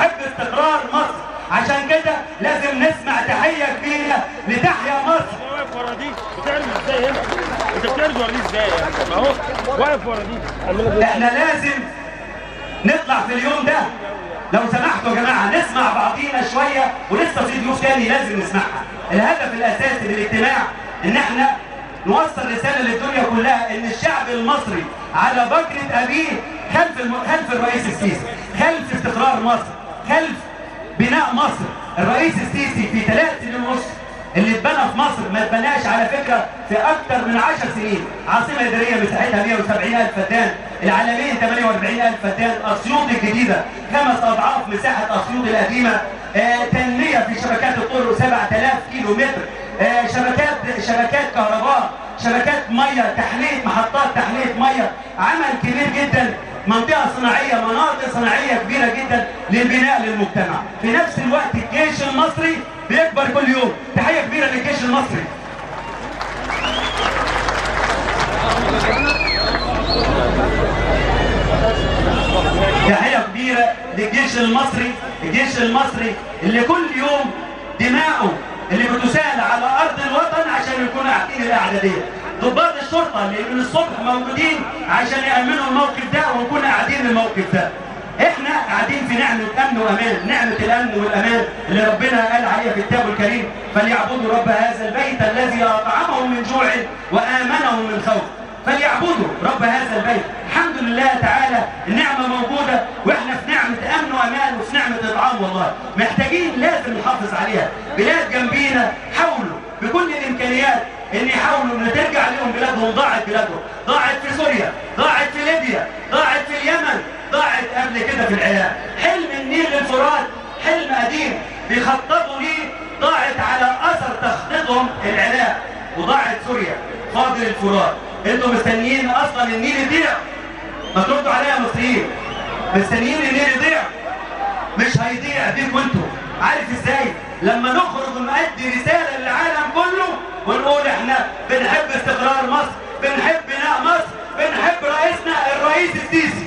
بنحب استقرار مصر عشان كده لازم نسمع تحية كبيرة لتحيا مصر واقف ورا دي بتعرف ازاي هنا انت بتعرف ورا دي ازاي يعني ما هو واقف ورا دي احنا لازم نطلع في اليوم ده لو سمحتوا يا جماعة نسمع بعضينا شوية ولسه في ضيوف تاني لازم نسمعها الهدف الأساسي للاجتماع إن احنا نوصل رسالة للدنيا كلها إن الشعب المصري على بكرة أبيه خلف الم... خلف الرئيس السيسي خلف استقرار مصر خلف بناء مصر الرئيس السيسي في ثلاث سنين ونص اللي اتبنى في مصر ما اتبناش على فكرة في أكثر من 10 سنين عاصمة إدارية مساحتها 170 ألف فدان العالمين 48 ألف فدان أسيوط الجديدة خمس أضعاف مساحة أسيوط القديمة آه تنمية في شبكات الطرق 7000 كيلو متر آه شبكات شبكات كهرباء شبكات مية تحلية محطات تحلية مية عمل كبير جدا منطقة صناعية مناطق صناعية كبيرة جدا للبناء للمجتمع في نفس الوقت الجيش المصري بيكبر كل يوم تحية كبيرة للجيش المصري تحية كبيرة للجيش المصري الجيش المصري اللي كل يوم دماؤه اللي بتسال على أرض الوطن عشان يكونوا قاعدين الأعدادية ضباط الشرطة اللي من الصبح موجودين عشان يأمنوا الموقف ده ونكون قاعدين الموقف ده احنا قاعدين في نعمة امن وامان نعمة الامن والامان اللي ربنا قال عليها في كتابه الكريم فليعبدوا رب هذا البيت الذي اطعمهم من جوع وامنهم من خوف فليعبدوا رب هذا البيت الحمد لله تعالى النعمة موجودة واحنا في نعمة امن وامان وفي نعمة اطعام والله محتاجين لازم نحافظ عليها بلاد جنبينا حاولوا بكل الامكانيات ان يحاولوا ان ترجع لهم بلادهم ضاعت بلادهم ضاعت في سوريا ضاعت في ليبيا ضاعت في اليمن ضاعت قبل كده في العراق حلم النيل الفرات حلم قديم بيخططوا ليه ضاعت على اثر تخطيطهم العراق وضاعت سوريا فاضل الفرات انتوا مستنيين اصلا النيل يضيع ما تردوا عليا يا مصريين مستنيين النيل يضيع مش هيضيع بيكم انتوا عارف ازاي لما نخرج ونؤدي رساله للعالم كله ونقول احنا بنحب استقرار مصر بنحب بناء مصر بنحب رئيسنا الرئيس السيسي